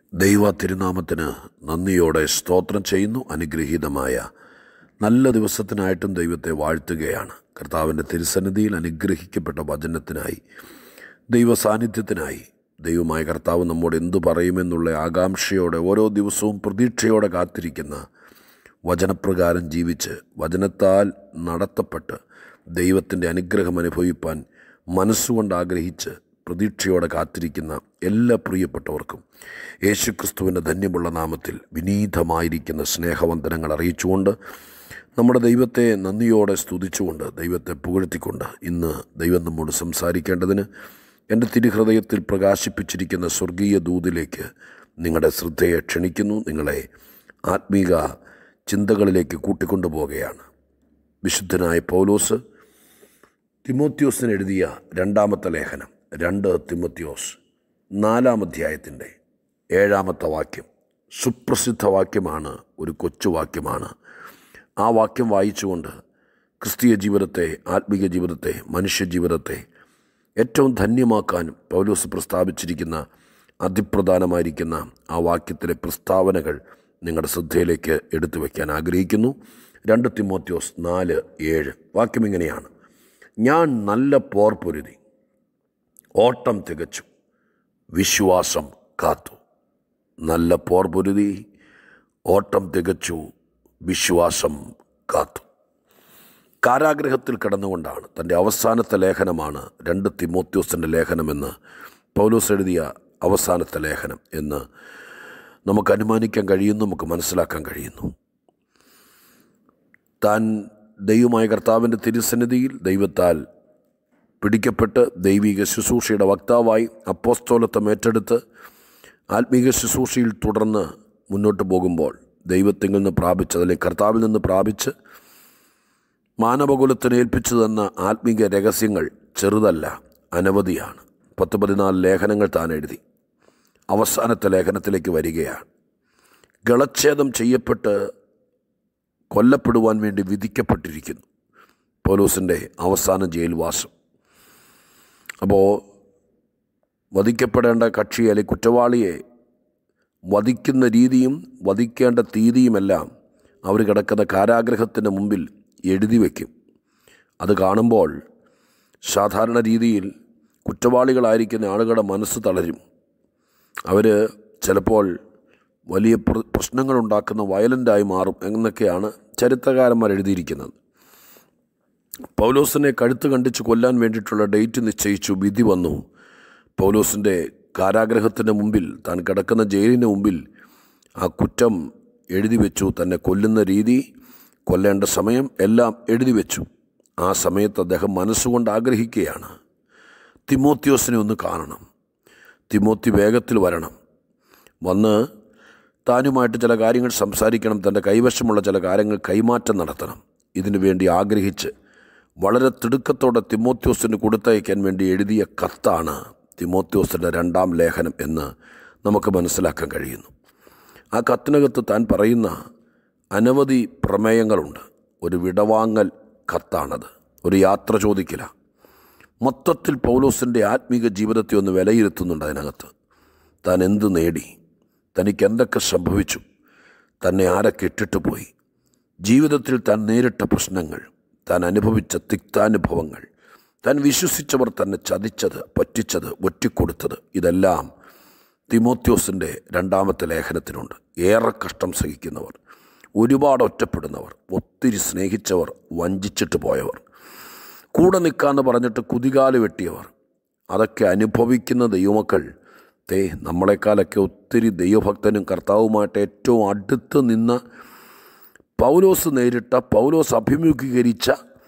ദൈവ തിരുനാമത്തിന് നന്ദിയോടെ സ്തോത്രം ചെയ്യുന്നു അനുഗ്രഹീതമായ നല്ല ദിവസത്തിനായിട്ടും ദൈവത്തെ വാഴ്ത്തുകയാണ് കർത്താവിൻ്റെ തിരുസന്നിധിയിൽ അനുഗ്രഹിക്കപ്പെട്ട വചനത്തിനായി ദൈവ സാന്നിധ്യത്തിനായി ദൈവമായ കർത്താവ് നമ്മോട് എന്തു പറയുമെന്നുള്ള ആകാംക്ഷയോടെ ഓരോ ദിവസവും പ്രതീക്ഷയോടെ കാത്തിരിക്കുന്ന വചനപ്രകാരം ജീവിച്ച് വചനത്താൽ നടത്തപ്പെട്ട് ദൈവത്തിൻ്റെ അനുഗ്രഹം അനുഭവിപ്പാൻ മനസ്സുകൊണ്ട് ആഗ്രഹിച്ച് പ്രതീക്ഷയോടെ കാത്തിരിക്കുന്ന എല്ലാ പ്രിയപ്പെട്ടവർക്കും യേശുക്രിസ്തുവിൻ്റെ ധന്യമുള്ള നാമത്തിൽ വിനീതമായിരിക്കുന്ന സ്നേഹവന്ദനങ്ങൾ അറിയിച്ചുകൊണ്ട് നമ്മുടെ ദൈവത്തെ നന്ദിയോടെ സ്തുതിച്ചുകൊണ്ട് ദൈവത്തെ പുകഴ്ത്തിക്കൊണ്ട് ഇന്ന് ദൈവം നമ്മോട് സംസാരിക്കേണ്ടതിന് എൻ്റെ തിരുഹൃദയത്തിൽ പ്രകാശിപ്പിച്ചിരിക്കുന്ന സ്വർഗീയ ദൂതിലേക്ക് നിങ്ങളുടെ ശ്രദ്ധയെ ക്ഷണിക്കുന്നു നിങ്ങളെ ആത്മീക ചിന്തകളിലേക്ക് കൂട്ടിക്കൊണ്ടുപോവുകയാണ് വിശുദ്ധനായ പൗലോസ് തിമോത്യോസിന് എഴുതിയ രണ്ടാമത്തെ ലേഖനം രണ്ട് തിമോത്യോസ് നാലാം അധ്യായത്തിൻ്റെ ഏഴാമത്തെ വാക്യം സുപ്രസിദ്ധ വാക്യമാണ് ഒരു കൊച്ചു വാക്യമാണ് ആ വാക്യം വായിച്ചുകൊണ്ട് ക്രിസ്തീയ ജീവിതത്തെ ആത്മീയ ജീവിതത്തെ മനുഷ്യ ജീവിതത്തെ ഏറ്റവും ധന്യമാക്കാൻ പൗലോസ് പ്രസ്താവിച്ചിരിക്കുന്ന അതിപ്രധാനമായിരിക്കുന്ന ആ വാക്യത്തിലെ പ്രസ്താവനകൾ നിങ്ങളുടെ ശ്രദ്ധയിലേക്ക് എടുത്തു വയ്ക്കാൻ ആഗ്രഹിക്കുന്നു രണ്ട് തിമോത്യോസ് നാല് ഏഴ് വാക്യം ഇങ്ങനെയാണ് ഞാൻ നല്ല പോർ പൊരുതി ഓട്ടം തികച്ചു വിശ്വാസം കാത്തു നല്ല പോർ പൊരുതി ഓട്ടം തികച്ചു വിശ്വാസം കാത്തു കാരാഗ്രഹത്തിൽ കിടന്നുകൊണ്ടാണ് തൻ്റെ അവസാനത്തെ ലേഖനമാണ് രണ്ട് തിമോത്യോസിൻ്റെ ലേഖനമെന്ന് പൗലോസ് എഴുതിയ അവസാനത്തെ ലേഖനം എന്ന് നമുക്ക് അനുമാനിക്കാൻ കഴിയുന്നു നമുക്ക് മനസ്സിലാക്കാൻ കഴിയുന്നു താൻ ദൈവമായ കർത്താവിൻ്റെ തിരുസന്നിധിയിൽ ദൈവത്താൽ പിടിക്കപ്പെട്ട് ദൈവിക ശുശ്രൂഷയുടെ വക്താവായി അപ്പോസ്തോലത്വം ഏറ്റെടുത്ത് ആത്മീക ശുശ്രൂഷയിൽ തുടർന്ന് മുന്നോട്ട് പോകുമ്പോൾ ദൈവത്തിൽ നിന്ന് പ്രാപിച്ച് അല്ലെങ്കിൽ കർത്താവിൽ നിന്ന് പ്രാപിച്ച് മാനവകുലത്തിന് ഏൽപ്പിച്ചു തന്ന ആത്മീക രഹസ്യങ്ങൾ ചെറുതല്ല അനവധിയാണ് പത്ത് പതിനാല് ലേഖനങ്ങൾ താൻ എഴുതി അവസാനത്തെ ലേഖനത്തിലേക്ക് വരികയാണ് ഗളച്ഛേദം ചെയ്യപ്പെട്ട് കൊല്ലപ്പെടുവാൻ വേണ്ടി വിധിക്കപ്പെട്ടിരിക്കുന്നു പോലൂസിൻ്റെ അവസാന ജയിൽവാസം അപ്പോൾ വധിക്കപ്പെടേണ്ട കക്ഷി അല്ലെങ്കിൽ കുറ്റവാളിയെ വധിക്കുന്ന രീതിയും വധിക്കേണ്ട തീയതിയുമെല്ലാം അവർ കിടക്കുന്ന കാരാഗ്രഹത്തിൻ്റെ മുമ്പിൽ എഴുതി വയ്ക്കും അത് കാണുമ്പോൾ സാധാരണ രീതിയിൽ കുറ്റവാളികളായിരിക്കുന്ന ആളുകളുടെ മനസ്സ് തളരും അവർ ചിലപ്പോൾ വലിയ പ്രശ്നങ്ങളുണ്ടാക്കുന്ന വയലൻ്റായി മാറും എന്നൊക്കെയാണ് ചരിത്രകാരന്മാർ എഴുതിയിരിക്കുന്നത് പൗലോസിനെ കഴുത്ത് കണ്ടിച്ച് കൊല്ലാൻ വേണ്ടിയിട്ടുള്ള ഡേറ്റ് നിശ്ചയിച്ചു വിധി വന്നു പൗലോസിൻ്റെ കാരാഗ്രഹത്തിൻ്റെ മുമ്പിൽ താൻ കിടക്കുന്ന ജയിലിന് മുമ്പിൽ ആ കുറ്റം എഴുതി വെച്ചു തന്നെ കൊല്ലുന്ന രീതി കൊല്ലേണ്ട സമയം എല്ലാം എഴുതി വെച്ചു ആ സമയത്ത് അദ്ദേഹം മനസ്സുകൊണ്ട് ആഗ്രഹിക്കുകയാണ് തിമോത്യോസിനെ ഒന്ന് കാണണം തിമോത്തി വേഗത്തിൽ വരണം വന്ന് താനുമായിട്ട് ചില കാര്യങ്ങൾ സംസാരിക്കണം തൻ്റെ കൈവശമുള്ള ചില കാര്യങ്ങൾ കൈമാറ്റം നടത്തണം ഇതിനു വേണ്ടി ആഗ്രഹിച്ച് വളരെ തിടുക്കത്തോടെ തിമോത്യോസിന് കൊടുത്തയക്കാൻ വേണ്ടി എഴുതിയ കത്താണ് തിമോത്യോസിൻ്റെ രണ്ടാം ലേഖനം എന്ന് നമുക്ക് മനസ്സിലാക്കാൻ കഴിയുന്നു ആ കത്തിനകത്ത് താൻ പറയുന്ന അനവധി പ്രമേയങ്ങളുണ്ട് ഒരു വിടവാങ്ങൽ കത്താണത് ഒരു യാത്ര ചോദിക്കല മൊത്തത്തിൽ പൗലോസിൻ്റെ ആത്മീക ജീവിതത്തെ ഒന്ന് വിലയിരുത്തുന്നുണ്ട് അതിനകത്ത് താൻ എന്ത് നേടി തനിക്ക് എന്തൊക്കെ സംഭവിച്ചു തന്നെ ആരൊക്കെ ഇട്ടിട്ട് പോയി ജീവിതത്തിൽ താൻ നേരിട്ട പ്രശ്നങ്ങൾ താൻ അനുഭവിച്ച തിക്താനുഭവങ്ങൾ താൻ വിശ്വസിച്ചവർ തന്നെ ചതിച്ചത് പറ്റിച്ചത് ഒറ്റിക്കൊടുത്തത് ഇതെല്ലാം തിമോത്യോസിൻ്റെ രണ്ടാമത്തെ ലേഖനത്തിനുണ്ട് ഏറെ കഷ്ടം സഹിക്കുന്നവർ ഒരുപാട് ഒറ്റപ്പെടുന്നവർ ഒത്തിരി സ്നേഹിച്ചവർ വഞ്ചിച്ചിട്ട് പോയവർ കൂടെ നിൽക്കാമെന്ന് പറഞ്ഞിട്ട് കുതികാല് വെട്ടിയവർ അതൊക്കെ അനുഭവിക്കുന്ന ദൈവമക്കൾ തേ നമ്മളെക്കാളൊക്കെ ഒത്തിരി ദൈവഭക്തനും കർത്താവുമായിട്ട് ഏറ്റവും അടുത്ത് നിന്ന പൗലോസ് നേരിട്ട പൗലോസ് അഭിമുഖീകരിച്ച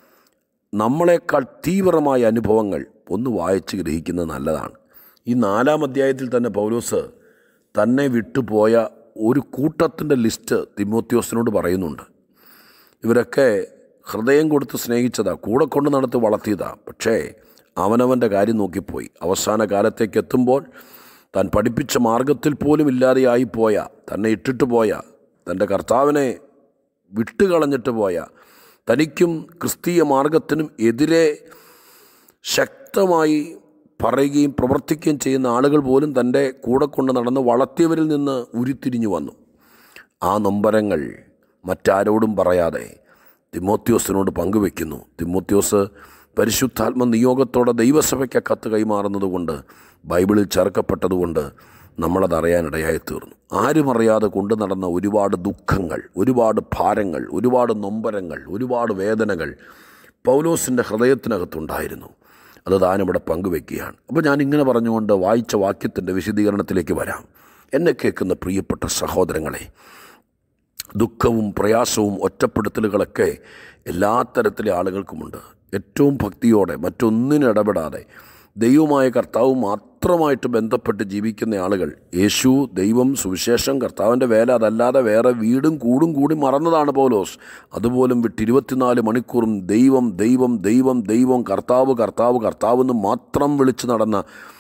നമ്മളെക്കാൾ തീവ്രമായ അനുഭവങ്ങൾ ഒന്ന് വായിച്ച് ഗ്രഹിക്കുന്നത് നല്ലതാണ് ഈ നാലാം അധ്യായത്തിൽ തന്നെ പൗലോസ് തന്നെ വിട്ടുപോയ ഒരു കൂട്ടത്തിൻ്റെ ലിസ്റ്റ് തിമോത്യോസിനോട് പറയുന്നുണ്ട് ഇവരൊക്കെ ഹൃദയം കൊടുത്ത് സ്നേഹിച്ചതാ കൂടെ കൊണ്ട് നടത്തി വളർത്തിയതാ പക്ഷേ അവനവൻ്റെ കാര്യം നോക്കിപ്പോയി അവസാന കാലത്തേക്ക് എത്തുമ്പോൾ താൻ പഠിപ്പിച്ച മാർഗത്തിൽ പോലും ഇല്ലാതെയായിപ്പോയ തന്നെ ഇട്ടിട്ട് പോയ തൻ്റെ കർത്താവിനെ വിട്ടുകളഞ്ഞിട്ട് പോയ തനിക്കും ക്രിസ്തീയ മാർഗത്തിനും എതിരെ ശക്തമായി പറയുകയും പ്രവർത്തിക്കുകയും ചെയ്യുന്ന ആളുകൾ പോലും തൻ്റെ കൂടെ കൊണ്ട് നടന്ന് വളർത്തിയവരിൽ നിന്ന് ഉരുത്തിരിഞ്ഞു വന്നു ആ നൊമ്പരങ്ങൾ മറ്റാരോടും പറയാതെ തിമോത്യോസിനോട് പങ്കുവെക്കുന്നു തിമോത്യോസ് പരിശുദ്ധാത്മ നിയോഗത്തോടെ ദൈവസഭയ്ക്ക് കത്ത് കൈമാറുന്നതുകൊണ്ട് ബൈബിളിൽ ചേർക്കപ്പെട്ടതുകൊണ്ട് നമ്മളത് അറിയാനിടയായി തീർന്നു ആരും അറിയാതെ കൊണ്ടു നടന്ന ഒരുപാട് ദുഃഖങ്ങൾ ഒരുപാട് ഭാരങ്ങൾ ഒരുപാട് നൊമ്പരങ്ങൾ ഒരുപാട് വേദനകൾ പൗലോസിൻ്റെ ഹൃദയത്തിനകത്തുണ്ടായിരുന്നു അത് താനിവിടെ പങ്കുവെക്കുകയാണ് അപ്പോൾ ഞാൻ ഇങ്ങനെ പറഞ്ഞുകൊണ്ട് വായിച്ച വാക്യത്തിൻ്റെ വിശദീകരണത്തിലേക്ക് വരാം എന്നെ കേൾക്കുന്ന പ്രിയപ്പെട്ട സഹോദരങ്ങളെ ദുഃഖവും പ്രയാസവും ഒറ്റപ്പെടുത്തലുകളൊക്കെ എല്ലാ തരത്തിലെ ആളുകൾക്കുമുണ്ട് ഏറ്റവും ഭക്തിയോടെ മറ്റൊന്നിനും ഇടപെടാതെ ദൈവമായ കർത്താവ് മാത്രമായിട്ട് ബന്ധപ്പെട്ട് ജീവിക്കുന്ന ആളുകൾ യേശു ദൈവം സുവിശേഷം കർത്താവിൻ്റെ വേല അതല്ലാതെ വേറെ വീടും കൂടും കൂടി മറന്നതാണ് പൗലോസ് അതുപോലും വിട്ട് ഇരുപത്തിനാല് മണിക്കൂറും ദൈവം ദൈവം ദൈവം ദൈവം കർത്താവ് കർത്താവ് കർത്താവ് എന്ന് മാത്രം വിളിച്ചു നടന്ന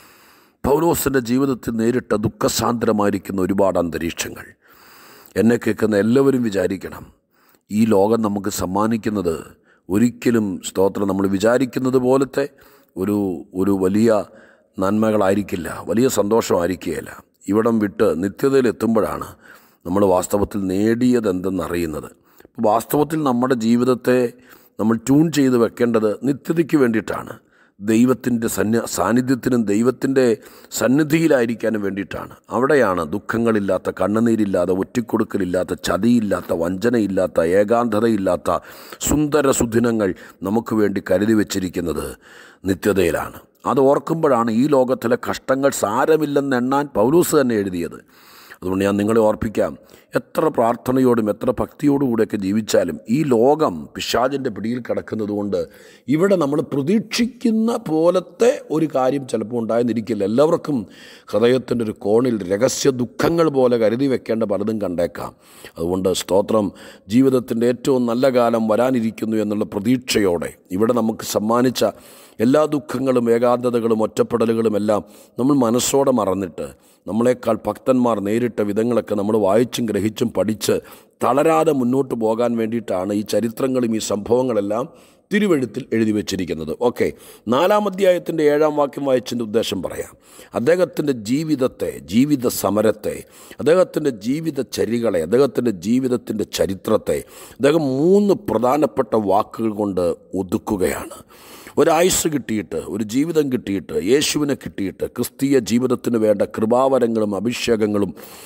പൗലോസിൻ്റെ ജീവിതത്തിൽ നേരിട്ട ദുഃഖസാന്ദ്രമായിരിക്കുന്ന ഒരുപാട് അന്തരീക്ഷങ്ങൾ എന്നെ കേൾക്കുന്ന എല്ലാവരും വിചാരിക്കണം ഈ ലോകം നമുക്ക് സമ്മാനിക്കുന്നത് ഒരിക്കലും സ്തോത്രം നമ്മൾ വിചാരിക്കുന്നത് പോലത്തെ ഒരു ഒരു വലിയ നന്മകളായിരിക്കില്ല വലിയ സന്തോഷമായിരിക്കുകയില്ല ഇവിടം വിട്ട് നിത്യതയിലെത്തുമ്പോഴാണ് നമ്മൾ വാസ്തവത്തിൽ നേടിയത് എന്തെന്നറിയുന്നത് വാസ്തവത്തിൽ നമ്മുടെ ജീവിതത്തെ നമ്മൾ ട്യൂൺ ചെയ്ത് വെക്കേണ്ടത് നിത്യതയ്ക്ക് വേണ്ടിയിട്ടാണ് ദൈവത്തിൻ്റെ സന്നി സാന്നിധ്യത്തിനും ദൈവത്തിൻ്റെ സന്നിധിയിലായിരിക്കാനും വേണ്ടിയിട്ടാണ് അവിടെയാണ് ദുഃഖങ്ങളില്ലാത്ത കണ്ണുനീരില്ലാത്ത ഒറ്റിക്കൊടുക്കലില്ലാത്ത ചതിയില്ലാത്ത വഞ്ചനയില്ലാത്ത ഏകാന്തതയില്ലാത്ത സുന്ദര സുദിനങ്ങൾ നമുക്ക് വേണ്ടി കരുതി വച്ചിരിക്കുന്നത് നിത്യതയിലാണ് അത് ഓർക്കുമ്പോഴാണ് ഈ ലോകത്തിലെ കഷ്ടങ്ങൾ സാരമില്ലെന്ന് എണ്ണാൻ പൗലൂസ് തന്നെ എഴുതിയത് അതുകൊണ്ട് ഞാൻ നിങ്ങളെ ഓർപ്പിക്കാം എത്ര പ്രാർത്ഥനയോടും എത്ര ഭക്തിയോടുകൂടെയൊക്കെ ജീവിച്ചാലും ഈ ലോകം പിശാചിൻ്റെ പിടിയിൽ കിടക്കുന്നതുകൊണ്ട് ഇവിടെ നമ്മൾ പ്രതീക്ഷിക്കുന്ന പോലത്തെ ഒരു കാര്യം ചിലപ്പോൾ ഉണ്ടായെന്നിരിക്കില്ല എല്ലാവർക്കും ഹൃദയത്തിൻ്റെ ഒരു കോണിൽ രഹസ്യ ദുഃഖങ്ങൾ പോലെ കരുതി വെക്കേണ്ട പലതും കണ്ടേക്കാം അതുകൊണ്ട് സ്തോത്രം ജീവിതത്തിൻ്റെ ഏറ്റവും നല്ല കാലം വരാനിരിക്കുന്നു എന്നുള്ള പ്രതീക്ഷയോടെ ഇവിടെ നമുക്ക് സമ്മാനിച്ച എല്ലാ ദുഃഖങ്ങളും ഏകാന്തതകളും ഒറ്റപ്പെടലുകളും എല്ലാം നമ്മൾ മനസ്സോടെ മറന്നിട്ട് നമ്മളെക്കാൾ ഭക്തന്മാർ നേരിട്ട വിധങ്ങളൊക്കെ നമ്മൾ വായിച്ചും ഗ്രഹിച്ചും പഠിച്ച് തളരാതെ മുന്നോട്ട് പോകാൻ വേണ്ടിയിട്ടാണ് ഈ ചരിത്രങ്ങളും ഈ സംഭവങ്ങളെല്ലാം തിരുവഴുത്തിൽ എഴുതി വച്ചിരിക്കുന്നത് ഓക്കെ നാലാം അധ്യായത്തിൻ്റെ ഏഴാം വാക്യം വായിച്ചതിൻ്റെ ഉദ്ദേശം പറയാം അദ്ദേഹത്തിൻ്റെ ജീവിതത്തെ ജീവിത സമരത്തെ അദ്ദേഹത്തിൻ്റെ ജീവിത ചരികളെ അദ്ദേഹത്തിൻ്റെ ജീവിതത്തിൻ്റെ ചരിത്രത്തെ അദ്ദേഹം മൂന്ന് പ്രധാനപ്പെട്ട വാക്കുകൾ കൊണ്ട് ഒതുക്കുകയാണ് ഒരായുസ് കിട്ടിയിട്ട് ഒരു ജീവിതം കിട്ടിയിട്ട് യേശുവിനെ കിട്ടിയിട്ട് ക്രിസ്തീയ ജീവിതത്തിന് വേണ്ട കൃപാവരങ്ങളും അഭിഷേകങ്ങളും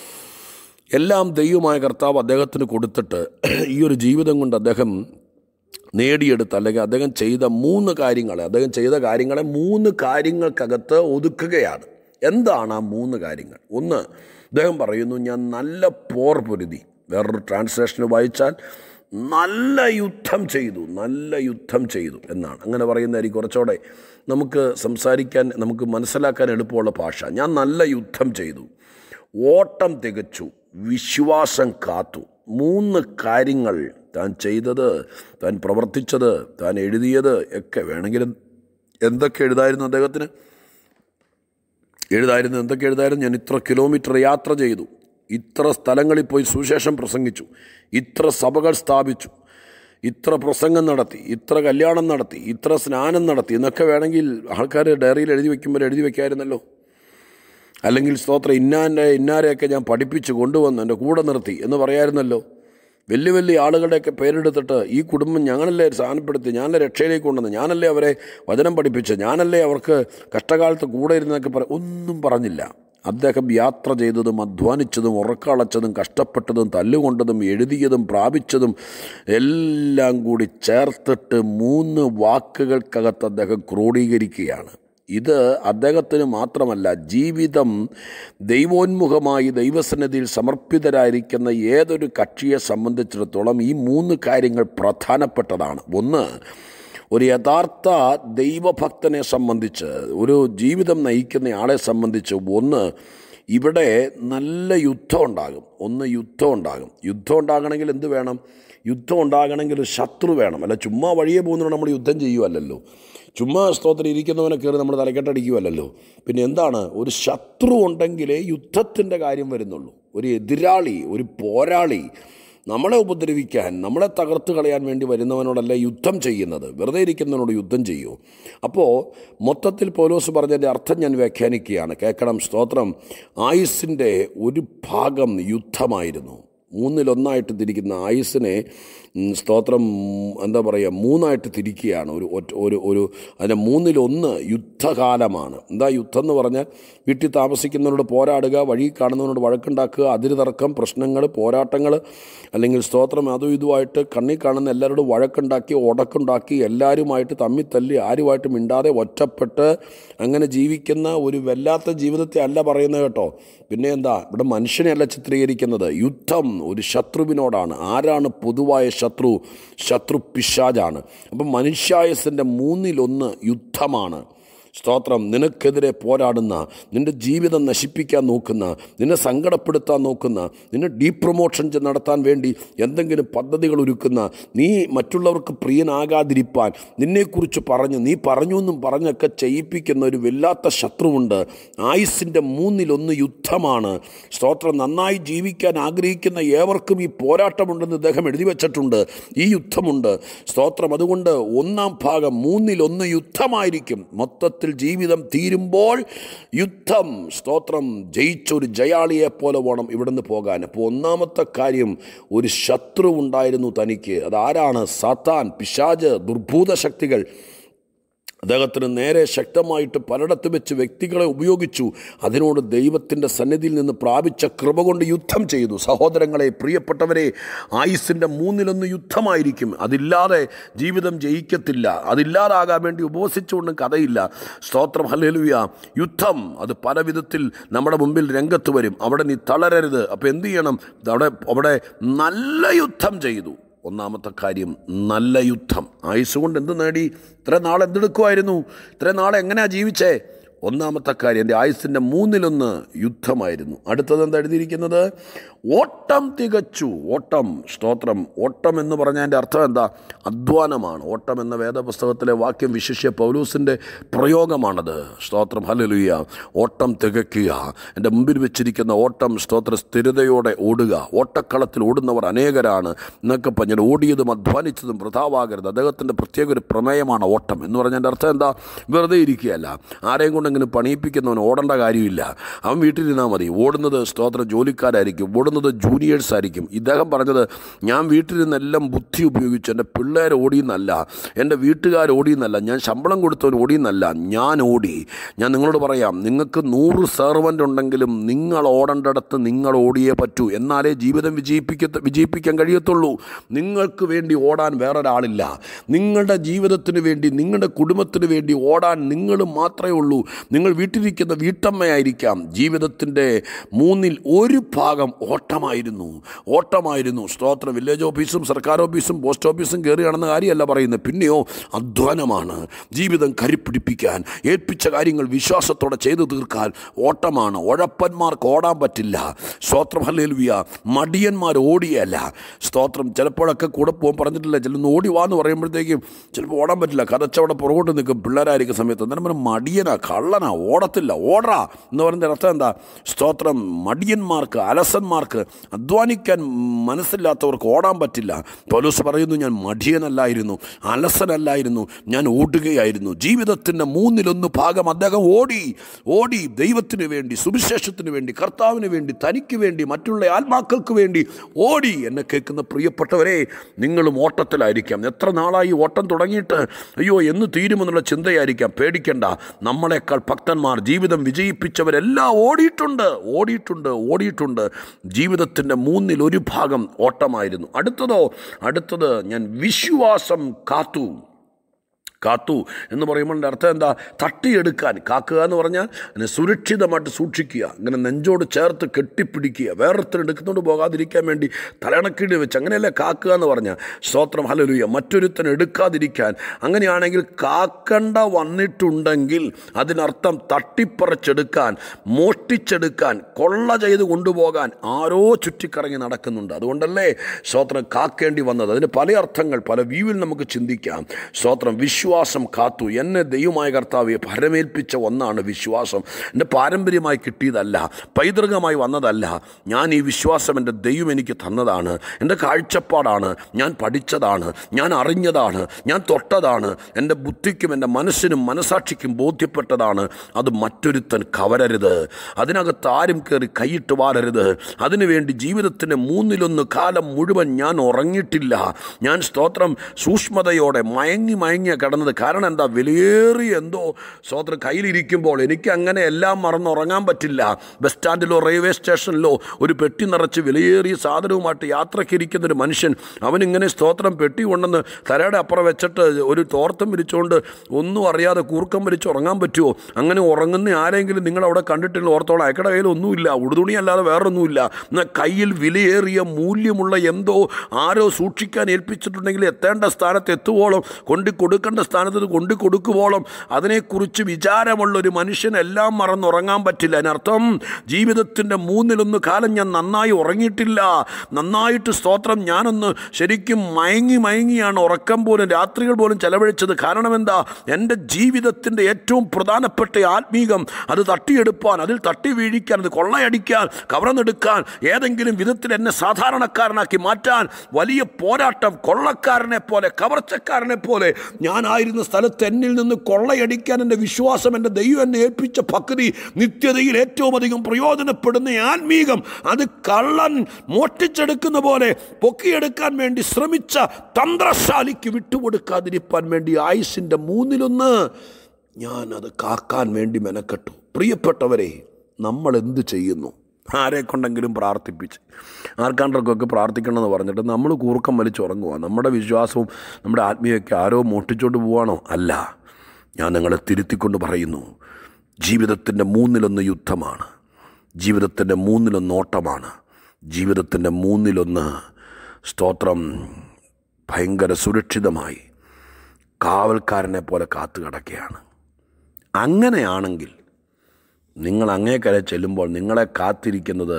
എല്ലാം ദൈവമായ കർത്താവ് അദ്ദേഹത്തിന് കൊടുത്തിട്ട് ഈ ഒരു ജീവിതം കൊണ്ട് അദ്ദേഹം നേടിയെടുത്ത അല്ലെങ്കിൽ അദ്ദേഹം ചെയ്ത മൂന്ന് കാര്യങ്ങളെ അദ്ദേഹം ചെയ്ത കാര്യങ്ങളെ മൂന്ന് കാര്യങ്ങൾക്കകത്ത് ഒതുക്കുകയാണ് എന്താണ് ആ മൂന്ന് കാര്യങ്ങൾ ഒന്ന് അദ്ദേഹം പറയുന്നു ഞാൻ നല്ല പോർ പൊരുതി വേറൊരു ട്രാൻസ്ലേഷൻ വായിച്ചാൽ നല്ല യുദ്ധം ചെയ്തു നല്ല യുദ്ധം ചെയ്തു എന്നാണ് അങ്ങനെ പറയുന്നതായിരിക്കും കുറച്ചുകൂടെ നമുക്ക് സംസാരിക്കാൻ നമുക്ക് മനസ്സിലാക്കാൻ എളുപ്പമുള്ള ഭാഷ ഞാൻ നല്ല യുദ്ധം ചെയ്തു ഓട്ടം തികച്ചു വിശ്വാസം കാത്തു മൂന്ന് കാര്യങ്ങൾ താൻ ചെയ്തത് താൻ പ്രവർത്തിച്ചത് താൻ എഴുതിയത് ഒക്കെ വേണമെങ്കിലും എന്തൊക്കെ എഴുതായിരുന്നു അദ്ദേഹത്തിന് എഴുതായിരുന്നു എന്തൊക്കെ എഴുതായിരുന്നു ഞാൻ ഇത്ര കിലോമീറ്റർ യാത്ര ചെയ്തു ഇത്ര സ്ഥലങ്ങളിൽ പോയി സുശേഷം പ്രസംഗിച്ചു ഇത്ര സഭകൾ സ്ഥാപിച്ചു ഇത്ര പ്രസംഗം നടത്തി ഇത്ര കല്യാണം നടത്തി ഇത്ര സ്നാനം നടത്തി എന്നൊക്കെ വേണമെങ്കിൽ ആൾക്കാർ ഡയറിയിൽ എഴുതി വയ്ക്കുമ്പോൾ എഴുതി വയ്ക്കായിരുന്നല്ലോ അല്ലെങ്കിൽ സ്തോത്രം ഇന്നാൻ്റെ ഇന്നാരെയൊക്കെ ഞാൻ പഠിപ്പിച്ച് കൊണ്ടുവന്ന് എൻ്റെ കൂടെ നിർത്തി എന്ന് പറയായിരുന്നല്ലോ വലിയ വലിയ ആളുകളുടെയൊക്കെ പേരെടുത്തിട്ട് ഈ കുടുംബം ഞങ്ങളല്ലേ സ്ഥാനപ്പെടുത്തി ഞാനല്ലേ രക്ഷയിലേക്ക് കൊണ്ടുവന്ന് ഞാനല്ലേ അവരെ വചനം പഠിപ്പിച്ച് ഞാനല്ലേ അവർക്ക് കഷ്ടകാലത്ത് കൂടെ ഇരുന്നൊക്കെ പറ ഒന്നും പറഞ്ഞില്ല അദ്ദേഹം യാത്ര ചെയ്തതും അധ്വാനിച്ചതും ഉറക്കളച്ചതും കഷ്ടപ്പെട്ടതും തല്ലുകൊണ്ടതും എഴുതിയതും പ്രാപിച്ചതും എല്ലാം കൂടി ചേർത്തിട്ട് മൂന്ന് വാക്കുകൾക്കകത്ത് അദ്ദേഹം ക്രോഡീകരിക്കുകയാണ് ഇത് അദ്ദേഹത്തിന് മാത്രമല്ല ജീവിതം ദൈവോന്മുഖമായി ദൈവസന്നിധിയിൽ സമർപ്പിതരായിരിക്കുന്ന ഏതൊരു കക്ഷിയെ സംബന്ധിച്ചിടത്തോളം ഈ മൂന്ന് കാര്യങ്ങൾ പ്രധാനപ്പെട്ടതാണ് ഒന്ന് ഒരു യഥാർത്ഥ ദൈവഭക്തനെ സംബന്ധിച്ച് ഒരു ജീവിതം നയിക്കുന്ന ആളെ സംബന്ധിച്ച് ഒന്ന് ഇവിടെ നല്ല യുദ്ധം ഉണ്ടാകും ഒന്ന് യുദ്ധം ഉണ്ടാകും യുദ്ധം ഉണ്ടാകണമെങ്കിൽ എന്ത് വേണം യുദ്ധം ഉണ്ടാകണമെങ്കിൽ ഒരു ശത്രു വേണം അല്ല ചുമ്മാ വഴിയെ പോകുന്നവർ നമ്മൾ യുദ്ധം ചെയ്യുമല്ലോ ചുമ്മാ സ്തോത്രം ഇരിക്കുന്നവനെ കയറി നമ്മൾ തലക്കെട്ടടിക്കുമല്ലോ പിന്നെ എന്താണ് ഒരു ശത്രു ഉണ്ടെങ്കിലേ യുദ്ധത്തിൻ്റെ കാര്യം വരുന്നുള്ളൂ ഒരു എതിരാളി ഒരു പോരാളി നമ്മളെ ഉപദ്രവിക്കാൻ നമ്മളെ തകർത്ത് കളയാൻ വേണ്ടി വരുന്നവനോടല്ല യുദ്ധം ചെയ്യുന്നത് വെറുതെ ഇരിക്കുന്നവനോട് യുദ്ധം ചെയ്യൂ അപ്പോൾ മൊത്തത്തിൽ പോലോസ് പറഞ്ഞതിൻ്റെ അർത്ഥം ഞാൻ വ്യാഖ്യാനിക്കുകയാണ് കേൾക്കണം സ്തോത്രം ആയുസ്സിൻ്റെ ഒരു ഭാഗം യുദ്ധമായിരുന്നു മൂന്നിലൊന്നായിട്ട് തിരിക്കുന്ന ആയുസ്സിനെ ഉം, സ്തോത്രം ഉം, എന്താ പറയുക മൂന്നായിട്ട് തിരിക്കുകയാണ് ഒരു ഒറ്റ ഒരു ഒരു അതിൻ്റെ മൂന്നിലൊന്ന് യുദ്ധകാലമാണ് എന്താ യുദ്ധം എന്ന് പറഞ്ഞാൽ വീട്ടിൽ താമസിക്കുന്നവരോട് പോരാടുക വഴി കാണുന്നവരോട് വഴക്കുണ്ടാക്കുക അതിര് തർക്കം പ്രശ്നങ്ങൾ പോരാട്ടങ്ങൾ അല്ലെങ്കിൽ സ്തോത്രം അതും ഇതുമായിട്ട് കണ്ണി കാണുന്ന എല്ലാവരോടും വഴക്കുണ്ടാക്കി ഉടക്കുണ്ടാക്കി എല്ലാവരുമായിട്ട് തമ്മിൽ തല്ലി ആരുമായിട്ട് മിണ്ടാതെ ഒറ്റപ്പെട്ട് അങ്ങനെ ജീവിക്കുന്ന ഒരു വല്ലാത്ത ജീവിതത്തെ അല്ല പറയുന്നത് കേട്ടോ പിന്നെ എന്താ ഇവിടെ മനുഷ്യനെയല്ല ചിത്രീകരിക്കുന്നത് യുദ്ധം ഒരു ശത്രുവിനോടാണ് ആരാണ് പൊതുവായ ശത്രു ശത്രു പിശാജാണ് അപ്പം മനുഷ്യായസിൻ്റെ മൂന്നിലൊന്ന് യുദ്ധമാണ് സ്തോത്രം നിനക്കെതിരെ പോരാടുന്ന നിന്റെ ജീവിതം നശിപ്പിക്കാൻ നോക്കുന്ന നിന്നെ സങ്കടപ്പെടുത്താൻ നോക്കുന്ന നിന്നെ ഡീപ്രൊമോഷൻ നടത്താൻ വേണ്ടി എന്തെങ്കിലും പദ്ധതികൾ ഒരുക്കുന്ന നീ മറ്റുള്ളവർക്ക് പ്രിയനാകാതിരിപ്പാൻ നിന്നെക്കുറിച്ച് പറഞ്ഞ് നീ പറഞ്ഞു എന്നും പറഞ്ഞൊക്കെ ചെയ്യിപ്പിക്കുന്ന ഒരു വല്ലാത്ത ശത്രുവുണ്ട് ആയുസിൻ്റെ മൂന്നിലൊന്ന് യുദ്ധമാണ് സ്തോത്രം നന്നായി ജീവിക്കാൻ ആഗ്രഹിക്കുന്ന ഏവർക്കും ഈ പോരാട്ടമുണ്ടെന്ന് അദ്ദേഹം എഴുതി വച്ചിട്ടുണ്ട് ഈ യുദ്ധമുണ്ട് സ്തോത്രം അതുകൊണ്ട് ഒന്നാം ഭാഗം മൂന്നിലൊന്ന് യുദ്ധമായിരിക്കും മൊത്തത്തിൽ ജീവിതം തീരുമ്പോൾ യുദ്ധം സ്തോത്രം ജയിച്ചൊരു ജയാളിയെ പോലെ വേണം ഇവിടുന്ന് പോകാൻ അപ്പോൾ ഒന്നാമത്തെ കാര്യം ഒരു ശത്രു ഉണ്ടായിരുന്നു തനിക്ക് അതാരാണ് സാത്താൻ പിശാജ് ദുർഭൂത ശക്തികൾ അദ്ദേഹത്തിന് നേരെ ശക്തമായിട്ട് പലയിടത്ത് വെച്ച് വ്യക്തികളെ ഉപയോഗിച്ചു അതിനോട് ദൈവത്തിൻ്റെ സന്നിധിയിൽ നിന്ന് പ്രാപിച്ച കൃപ കൊണ്ട് യുദ്ധം ചെയ്തു സഹോദരങ്ങളെ പ്രിയപ്പെട്ടവരെ ആയുസിൻ്റെ മൂന്നിലൊന്ന് യുദ്ധമായിരിക്കും അതില്ലാതെ ജീവിതം ജയിക്കത്തില്ല അതില്ലാതാകാൻ വേണ്ടി ഉപവസിച്ചുകൊണ്ടും കഥയില്ല സ്തോത്രം ഹല്ലേലൂയ യുദ്ധം അത് പല വിധത്തിൽ നമ്മുടെ മുമ്പിൽ രംഗത്ത് വരും അവിടെ നീ തളരരുത് അപ്പോൾ എന്ത് ചെയ്യണം അവിടെ അവിടെ നല്ല യുദ്ധം ചെയ്തു ഒന്നാമത്തെ കാര്യം നല്ല യുദ്ധം ആയുസ് കൊണ്ട് എന്ത് നേടി ഇത്ര നാൾ എന്തെടുക്കുമായിരുന്നു ഇത്ര നാൾ എങ്ങനെയാ ജീവിച്ചേ ഒന്നാമത്തെ കാര്യം എൻ്റെ ആയുസിൻ്റെ മൂന്നിലൊന്ന് യുദ്ധമായിരുന്നു അടുത്തത് എന്താ എഴുതിയിരിക്കുന്നത് ഓട്ടം തികച്ചു ഓട്ടം സ്തോത്രം ഓട്ടം എന്ന് പറഞ്ഞതിൻ്റെ അർത്ഥം എന്താ അധ്വാനമാണ് ഓട്ടം എന്ന വേദപുസ്തകത്തിലെ വാക്യം വിശിഷ്യ പൗലൂസിൻ്റെ പ്രയോഗമാണത് സ്തോത്രം ഹല്ലേലൂയ ഓട്ടം തികയ്ക്കുക എൻ്റെ മുമ്പിൽ വെച്ചിരിക്കുന്ന ഓട്ടം സ്തോത്ര സ്ഥിരതയോടെ ഓടുക ഓട്ടക്കളത്തിൽ ഓടുന്നവർ അനേകരാണ് എന്നൊക്കെ പറഞ്ഞാൽ ഓടിയതും അധ്വാനിച്ചതും വൃഥാവാകരുത് അദ്ദേഹത്തിൻ്റെ പ്രത്യേക ഒരു പ്രമേയമാണ് ഓട്ടം എന്ന് പറഞ്ഞതിൻ്റെ അർത്ഥം എന്താ വെറുതെ ഇരിക്കുകയല്ല ആരെയും കൊണ്ടെങ്കിലും പണിയിപ്പിക്കുന്നവൻ ഓടേണ്ട കാര്യമില്ല അവൻ വീട്ടിലിരുന്നാൽ മതി ഓടുന്നത് സ്തോത്ര ജോലിക്കാരായിരിക്കും ഓടുന്നത് ജൂനിയേഴ്സ് ആയിരിക്കും ഇദ്ദേഹം പറഞ്ഞത് ഞാൻ വീട്ടിലിരുന്നെല്ലാം ബുദ്ധി ഉപയോഗിച്ചു എൻ്റെ പിള്ളേർ ഓടിയെന്നല്ല എൻ്റെ വീട്ടുകാർ ഓടിയെന്നല്ല ഞാൻ ശമ്പളം കൊടുത്തവൻ ഓടിയെന്നല്ല ഞാൻ ഓടി ഞാൻ നിങ്ങളോട് പറയാം നിങ്ങൾക്ക് നൂറ് സെർവൻ്റ് ഉണ്ടെങ്കിലും നിങ്ങൾ ഓടേണ്ടടത്ത് നിങ്ങൾ ഓടിയേ പറ്റൂ എന്നാലേ ജീവിതം വിജയിപ്പിക്ക വിജയിപ്പിക്കാൻ കഴിയത്തുള്ളൂ നിങ്ങൾക്ക് വേണ്ടി ഓടാൻ വേറൊരാളില്ല നിങ്ങളുടെ ജീവിതത്തിന് വേണ്ടി നിങ്ങളുടെ കുടുംബത്തിന് വേണ്ടി ഓടാൻ നിങ്ങൾ മാത്രമേ ഉള്ളൂ നിങ്ങൾ വീട്ടിലിരിക്കുന്ന വീട്ടമ്മയായിരിക്കാം ജീവിതത്തിൻ്റെ മൂന്നിൽ ഒരു ഭാഗം ഓട്ടമായിരുന്നു ഓട്ടമായിരുന്നു സ്തോത്ര വില്ലേജ് ഓഫീസും സർക്കാർ ഓഫീസും പോസ്റ്റ് ഓഫീസും കയറുകയാണെന്ന കാര്യമല്ല പറയുന്നത് പിന്നെയോ അധ്വാനമാണ് ജീവിതം കരിപ്പിടിപ്പിക്കാൻ ഏൽപ്പിച്ച കാര്യങ്ങൾ വിശ്വാസത്തോടെ ചെയ്തു തീർക്കാൻ ഓട്ടമാണ് ഉഴപ്പന്മാർക്ക് ഓടാൻ പറ്റില്ല സ്തോത്രം ഹല്ലേലൂയ മടിയന്മാർ ഓടിയല്ല സ്തോത്രം ചിലപ്പോഴൊക്കെ കൂടെ പോകാൻ പറഞ്ഞിട്ടില്ല ചിലൊന്ന് ഓടി വാന്ന് പറയുമ്പോഴത്തേക്കും ചിലപ്പോൾ ഓടാൻ പറ്റില്ല കതച്ചവിടെ പുറകോട്ട് നിൽക്കും പിള്ളേരായിരിക്കുന്ന സമയത്ത് അന്നേരം പറഞ്ഞ മടിയനാ കള്ളനാ ഓടത്തില്ല ഓടറാ എന്ന് പറയുന്ന അർത്ഥം എന്താ സ്തോത്രം മടിയന്മാർക്ക് അലസന്മാർക്ക് അധ്വാനിക്കാൻ മനസ്സില്ലാത്തവർക്ക് ഓടാൻ പറ്റില്ല പൗലോസ് പറയുന്നു ഞാൻ മടിയനല്ലായിരുന്നു അലസനല്ലായിരുന്നു ഞാൻ ഓടുകയായിരുന്നു ജീവിതത്തിൻ്റെ മൂന്നിലൊന്ന് ഭാഗം അദ്ദേഹം ഓടി ഓടി ദൈവത്തിന് വേണ്ടി സുവിശേഷത്തിന് വേണ്ടി കർത്താവിന് വേണ്ടി തനിക്ക് വേണ്ടി മറ്റുള്ള ആത്മാക്കൾക്ക് വേണ്ടി ഓടി എന്നെ കേൾക്കുന്ന പ്രിയപ്പെട്ടവരെ നിങ്ങളും ഓട്ടത്തിലായിരിക്കാം എത്ര നാളായി ഓട്ടം തുടങ്ങിയിട്ട് അയ്യോ എന്ന് തീരുമെന്നുള്ള ചിന്തയായിരിക്കാം പേടിക്കേണ്ട നമ്മളെക്കാൾ ഭക്തന്മാർ ജീവിതം വിജയിപ്പിച്ചവരെല്ലാം ഓടിയിട്ടുണ്ട് ഓടിയിട്ടുണ്ട് ഓടിയിട്ടുണ്ട് ജീവിതത്തിൻ്റെ മൂന്നിൽ ഒരു ഭാഗം ഓട്ടമായിരുന്നു അടുത്തതോ അടുത്തത് ഞാൻ വിശ്വാസം കാത്തു കാത്തു എന്ന് പറയുമ്പോൾ എൻ്റെ അർത്ഥം എന്താ തട്ടിയെടുക്കാൻ കാക്കുക എന്ന് പറഞ്ഞാൽ അതിനെ സുരക്ഷിതമായിട്ട് സൂക്ഷിക്കുക അങ്ങനെ നെഞ്ചോട് ചേർത്ത് കെട്ടിപ്പിടിക്കുക വേറൊരുത്തർ എടുക്കുന്നോണ്ട് പോകാതിരിക്കാൻ വേണ്ടി തലണക്കീട് വെച്ച് അങ്ങനെയല്ലേ കാക്കുക എന്ന് പറഞ്ഞാൽ സ്തോത്രം ഹലലുയ മറ്റൊരുത്തൻ എടുക്കാതിരിക്കാൻ അങ്ങനെയാണെങ്കിൽ കാക്കണ്ട വന്നിട്ടുണ്ടെങ്കിൽ അതിനർത്ഥം തട്ടിപ്പറിച്ചെടുക്കാൻ മോഷ്ടിച്ചെടുക്കാൻ കൊള്ള ചെയ്ത് കൊണ്ടുപോകാൻ ആരോ ചുറ്റിക്കറങ്ങി നടക്കുന്നുണ്ട് അതുകൊണ്ടല്ലേ സ്തോത്രം കാക്കേണ്ടി വന്നത് അതിന് പല അർത്ഥങ്ങൾ പല വ്യൂവിൽ നമുക്ക് ചിന്തിക്കാം സ്തോത്രം വിശ്വ വിശ്വാസം കാത്തു എന്നെ ദൈവമായ കർത്താവെ പരമേൽപ്പിച്ച ഒന്നാണ് വിശ്വാസം എൻ്റെ പാരമ്പര്യമായി കിട്ടിയതല്ല പൈതൃകമായി വന്നതല്ല ഞാൻ ഈ വിശ്വാസം എൻ്റെ ദൈവം എനിക്ക് തന്നതാണ് എൻ്റെ കാഴ്ചപ്പാടാണ് ഞാൻ പഠിച്ചതാണ് ഞാൻ അറിഞ്ഞതാണ് ഞാൻ തൊട്ടതാണ് എൻ്റെ ബുദ്ധിക്കും എൻ്റെ മനസ്സിനും മനസാക്ഷിക്കും ബോധ്യപ്പെട്ടതാണ് അത് മറ്റൊരുത്തൻ കവരരുത് അതിനകത്ത് ആരും കയറി കൈയിട്ട് വാരരുത് അതിനുവേണ്ടി ജീവിതത്തിൻ്റെ മൂന്നിലൊന്ന് കാലം മുഴുവൻ ഞാൻ ഉറങ്ങിയിട്ടില്ല ഞാൻ സ്തോത്രം സൂക്ഷ്മതയോടെ മയങ്ങി മയങ്ങിയ കിടന്നത് കാരണം എന്താ വിലയേറിയ എന്തോ സ്തോത്രം കയ്യിലിരിക്കുമ്പോൾ എനിക്ക് അങ്ങനെ എല്ലാം മറന്ന് ഉറങ്ങാൻ പറ്റില്ല ബസ് സ്റ്റാൻഡിലോ റെയിൽവേ സ്റ്റേഷനിലോ ഒരു പെട്ടി നിറച്ച് വിലയേറിയ സാധനവുമായിട്ട് യാത്രയ്ക്കിരിക്കുന്ന ഒരു മനുഷ്യൻ അവനിങ്ങനെ സ്തോത്രം പെട്ടി കൊണ്ടെന്ന് തലയുടെ അപ്പുറം വെച്ചിട്ട് ഒരു തോർത്തം വിരിച്ചുകൊണ്ട് ഒന്നും അറിയാതെ കൂർക്കം വലിച്ച് ഉറങ്ങാൻ പറ്റുമോ അങ്ങനെ ഉറങ്ങുന്ന ആരെങ്കിലും നിങ്ങൾ അവിടെ കണ്ടിട്ടില്ല ഓർത്തോളം അയക്കടെ കയ്യിൽ ഒന്നുമില്ല ഉടുതുണി അല്ലാതെ വേറൊന്നുമില്ല എന്നാൽ കയ്യിൽ വിലയേറിയ മൂല്യമുള്ള എന്തോ ആരോ സൂക്ഷിക്കാൻ ഏൽപ്പിച്ചിട്ടുണ്ടെങ്കിൽ എത്തേണ്ട സ്ഥാനത്ത് എത്തുവോളം കൊണ്ടു കൊടുക്കേണ്ട സ്ഥാനത്ത് ഇത് കൊണ്ടു കൊടുക്കുവോളം അതിനെക്കുറിച്ച് വിചാരമുള്ള ഒരു മനുഷ്യൻ എല്ലാം മറന്നുറങ്ങാൻ പറ്റില്ല അതിനർത്ഥം ജീവിതത്തിൻ്റെ മൂന്നിലൊന്ന് കാലം ഞാൻ നന്നായി ഉറങ്ങിയിട്ടില്ല നന്നായിട്ട് സ്തോത്രം ഞാനൊന്ന് ശരിക്കും മയങ്ങി മയങ്ങിയാണ് ഉറക്കം പോലും രാത്രികൾ പോലും ചെലവഴിച്ചത് കാരണം എന്താ എൻ്റെ ജീവിതത്തിൻ്റെ ഏറ്റവും പ്രധാനപ്പെട്ട ആത്മീകം അത് തട്ടിയെടുപ്പാൻ അതിൽ തട്ടി വീഴിക്കാൻ അത് കൊള്ളയടിക്കാൻ കവർന്നെടുക്കാൻ ഏതെങ്കിലും വിധത്തിൽ എന്നെ സാധാരണക്കാരനാക്കി മാറ്റാൻ വലിയ പോരാട്ടം കൊള്ളക്കാരനെ പോലെ കവർച്ചക്കാരനെ പോലെ ഞാനായിരുന്ന സ്ഥലത്ത് എന്നിൽ നിന്ന് കൊള്ളയടിക്കാൻ എൻ്റെ വിശ്വാസം എൻ്റെ ദൈവം എന്നെ ഏൽപ്പിച്ച ഭക്തി നിത്യതയിൽ ഏറ്റവും അധികം പ്രയോജനപ്പെടുന്ന ആത്മീകം അത് കള്ളൻ മോഷ്ടിച്ചെടുക്കുന്ന പോലെ പൊക്കിയെടുക്കാൻ വേണ്ടി ശ്രമിച്ച തന്ത്രശാലിക്ക് വിട്ടുകൊടുക്കാതിരിക്കാൻ വേണ്ടി ആയുസിൻ്റെ മൂന്നിലൊന്ന് ഞാൻ അത് കാക്കാൻ വേണ്ടി മെനക്കെട്ടു പ്രിയപ്പെട്ടവരെ നമ്മൾ എന്ത് ചെയ്യുന്നു ആരെ കൊണ്ടെങ്കിലും പ്രാർത്ഥിപ്പിച്ച് ആർക്കാണ്ടർക്കൊക്കെ പ്രാർത്ഥിക്കണമെന്ന് പറഞ്ഞിട്ട് നമ്മൾ കൂർക്കം വലിച്ചുറങ്ങുക നമ്മുടെ വിശ്വാസവും നമ്മുടെ ആത്മീയൊക്കെ ആരോ മോട്ടിച്ചോണ്ട് പോവാണോ അല്ല ഞാൻ നിങ്ങളെ തിരുത്തിക്കൊണ്ട് പറയുന്നു ജീവിതത്തിൻ്റെ മൂന്നിലൊന്ന് യുദ്ധമാണ് ജീവിതത്തിൻ്റെ മൂന്നിലൊന്ന് ഓട്ടമാണ് ജീവിതത്തിൻ്റെ മൂന്നിലൊന്ന് സ്തോത്രം ഭയങ്കര സുരക്ഷിതമായി കാവൽക്കാരനെ പോലെ കാത്തു കിടക്കുകയാണ് അങ്ങനെയാണെങ്കിൽ നിങ്ങൾ അങ്ങേക്കരെ ചെല്ലുമ്പോൾ നിങ്ങളെ കാത്തിരിക്കുന്നത്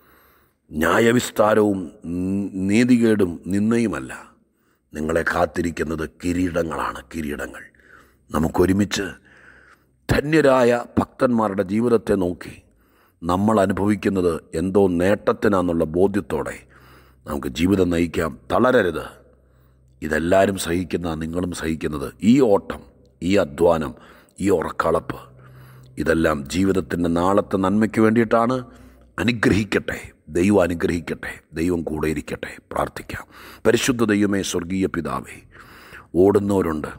ന്യായവിസ്താരവും ന- നീതികേടും നിന്നയുമല്ല നിങ്ങളെ കാത്തിരിക്കുന്നത് കിരീടങ്ങളാണ് കിരീടങ്ങൾ നമുക്കൊരുമിച്ച് ധന്യരായ ഭക്തന്മാരുടെ ജീവിതത്തെ നോക്കി നമ്മൾ അനുഭവിക്കുന്നത് എന്തോ നേട്ടത്തിനാന്നുള്ള ബോധ്യത്തോടെ നമുക്ക് ജീവിതം നയിക്കാം തളരരുത് ഇതെല്ലാവരും സഹിക്കുന്ന നിങ്ങളും സഹിക്കുന്നത് ഈ ഓട്ടം ഈ അധ്വാനം ഈ ഉറക്കളപ്പ് ഇതെല്ലാം ജീവിതത്തിൻ്റെ നാളത്തെ നന്മയ്ക്ക് വേണ്ടിയിട്ടാണ് അനുഗ്രഹിക്കട്ടെ ദൈവം അനുഗ്രഹിക്കട്ടെ ദൈവം കൂടെ ഇരിക്കട്ടെ പ്രാർത്ഥിക്കാം പരിശുദ്ധ ദൈവമേ സ്വർഗീയ പിതാവേ ഓടുന്നവരുണ്ട്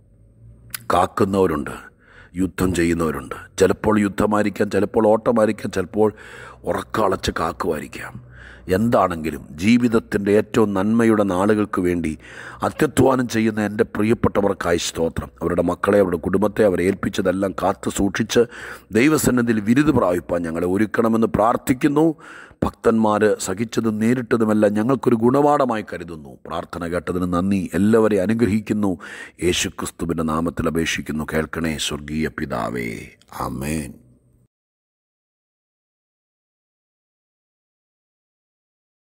കാക്കുന്നവരുണ്ട് യുദ്ധം ചെയ്യുന്നവരുണ്ട് ചിലപ്പോൾ യുദ്ധമായിരിക്കാം ചിലപ്പോൾ ഓട്ടമായിരിക്കാം ചിലപ്പോൾ ഉറക്കളച്ച് കാക്കുമായിരിക്കാം എന്താണെങ്കിലും ജീവിതത്തിൻ്റെ ഏറ്റവും നന്മയുടെ നാളുകൾക്ക് വേണ്ടി അത്യധ്വാനം ചെയ്യുന്ന എൻ്റെ പ്രിയപ്പെട്ടവർക്കായി സ്തോത്രം അവരുടെ മക്കളെ അവരുടെ കുടുംബത്തെ അവരെ ഏൽപ്പിച്ചതെല്ലാം കാത്തു സൂക്ഷിച്ച് ദൈവസന്നിധിയിൽ വിരുദ് പ്രാപിപ്പാൻ ഞങ്ങളെ ഒരുക്കണമെന്ന് പ്രാർത്ഥിക്കുന്നു ഭക്തന്മാർ സഹിച്ചതും നേരിട്ടതുമെല്ലാം ഞങ്ങൾക്കൊരു ഗുണപാഠമായി കരുതുന്നു പ്രാർത്ഥന കേട്ടതിന് നന്ദി എല്ലാവരെയും അനുഗ്രഹിക്കുന്നു യേശുക്രിസ്തുവിൻ്റെ നാമത്തിൽ അപേക്ഷിക്കുന്നു കേൾക്കണേ സ്വർഗീയ പിതാവേ ആമേൻ